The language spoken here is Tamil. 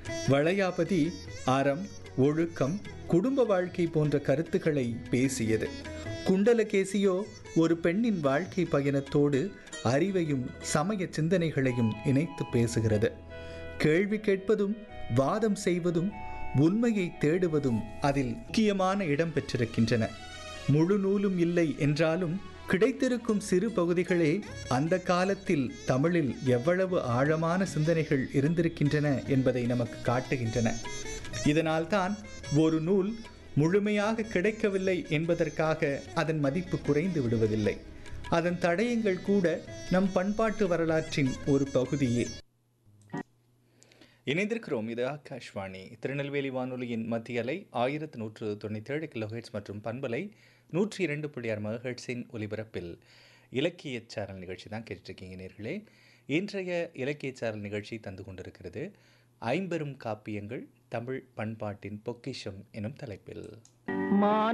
வளையாபதி அறம் ஒழுக்கம் குடும்ப வாழ்க்கை போன்ற கருத்துக்களை பேசியது குண்டலகேசியோ ஒரு பெண்ணின் வாழ்க்கை பயணத்தோடு அறிவையும் சமய சிந்தனைகளையும் இணைத்து பேசுகிறது கேள்வி கேட்பதும் வாதம் செய்வதும் உண்மையை தேடுவதும் அதில் முக்கியமான இடம் பெற்றிருக்கின்றன முழு நூலும் இல்லை என்றாலும் கிடைத்திருக்கும் சிறு பகுதிகளே அந்த காலத்தில் தமிழில் எவ்வளவு ஆழமான சிந்தனைகள் இருந்திருக்கின்றன என்பதை நமக்கு காட்டுகின்றன இதனால்தான் ஒரு நூல் முழுமையாக கிடைக்கவில்லை என்பதற்காக அதன் மதிப்பு குறைந்து விடுவதில்லை அதன் தடயங்கள் கூட நம் பண்பாட்டு வரலாற்றின் ஒரு பகுதியே இணைந்திருக்கிறோம் இது ஆகாஷ்வாணி திருநெல்வேலி வானொலியின் மத்திய அலை ஆயிரத்து நூற்று தொண்ணூற்றி ஏழு கிலோஹெட்ஸ் மற்றும் பண்பலை நூற்றி இரண்டு புள்ளி ஆறு மெகஹெட்ஸின் ஒலிபரப்பில் இலக்கிய சேனல் நிகழ்ச்சி தான் கேட்டுட்ருக்கீங்க நேர்களே இன்றைய இலக்கிய சேனல் நிகழ்ச்சி தந்து கொண்டிருக்கிறது ஐம்பெரும் காப்பியங்கள் தமிழ் பண்பாட்டின் பொக்கிஷம் எனும் தலைப்பில் மான்